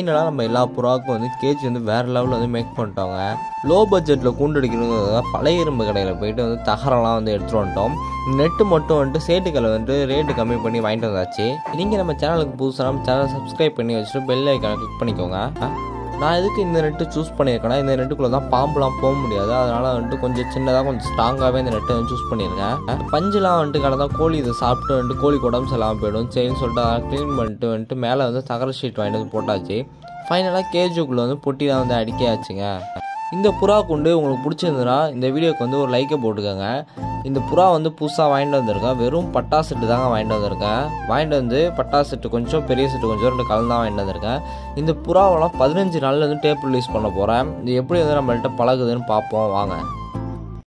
ஃபைனலாக நம்ம எல்லா புறாவுக்கும் வந்து கேஜ் வந்து வேறு லெவலில் வந்து மேக் பண்ணிட்டோங்க லோ பட்ஜெட்டில் கூண்டு அடிக்கணுங்கிறதுக்காக பழைய இரும்பு கடையில் போயிட்டு வந்து தகரெல்லாம் வந்து எடுத்துகிட்டு வந்துட்டோம் நெட்டு மட்டும் வந்துட்டு சேட்டுக்களை வந்துட்டு ரேட்டு கம்மி பண்ணி வாங்கிட்டு வந்தாச்சு நீங்கள் நம்ம சேனலுக்கு புதுசாக நம்ம சேனலை சப்ஸ்கிரைப் பண்ணி வச்சுட்டு பெல் ஐக்கானை கிளிக் பண்ணிக்கோங்க நான் எதுக்கு இந்த நெட்டு சூஸ் பண்ணியிருக்கேன்னா இந்த நெட்டுக்குள்ளே தான் பாம்புலாம் போக முடியாது அதனால் வந்துட்டு கொஞ்சம் சின்னதாக கொஞ்சம் ஸ்ட்ராங்காகவே இந்த நெட்டை வந்து சூஸ் பண்ணியிருக்கேன் பஞ்சுலாம் வந்துட்டு கடந்தா கோழி இதை சாப்பிட்டு வந்துட்டு கோழிக்கு உடம்பு சரியில்லாமல் போயிடும் சரின்னு சொல்லிட்டு அதை க்ளீன் பண்ணிட்டு வந்துட்டு மேலே வந்து தகர ஷீட் வாங்கிட்டு வந்து போட்டாச்சு ஃபைனலாக கேஜுக்குள்ளே வந்து பொட்டி தான் வந்து அடிக்காச்சுங்க இந்த புறா குண்டு உங்களுக்கு பிடிச்சிருந்ததுன்னா இந்த வீடியோக்கு வந்து ஒரு லைக்கை போட்டுக்கோங்க இந்த புறா வந்து புதுசாக வாங்கிட்டு வந்திருக்கேன் வெறும் பட்டா செட்டு தாங்க வாங்கிட்டு வந்திருக்கேன் வாங்கிட்டு வந்து பட்டா செட்டு கொஞ்சம் பெரிய செட்டு கொஞ்சம் ரெண்டு கலந்து தான் வாங்கிட்டு வந்திருக்கேன் இந்த புறாவெல்லாம் பதினஞ்சு நாளில் வந்து டேப் ரிலீஸ் பண்ண போகிறேன் இது எப்படி வந்து நம்மள்கிட்ட பழகுதுன்னு பார்ப்போம் வாங்க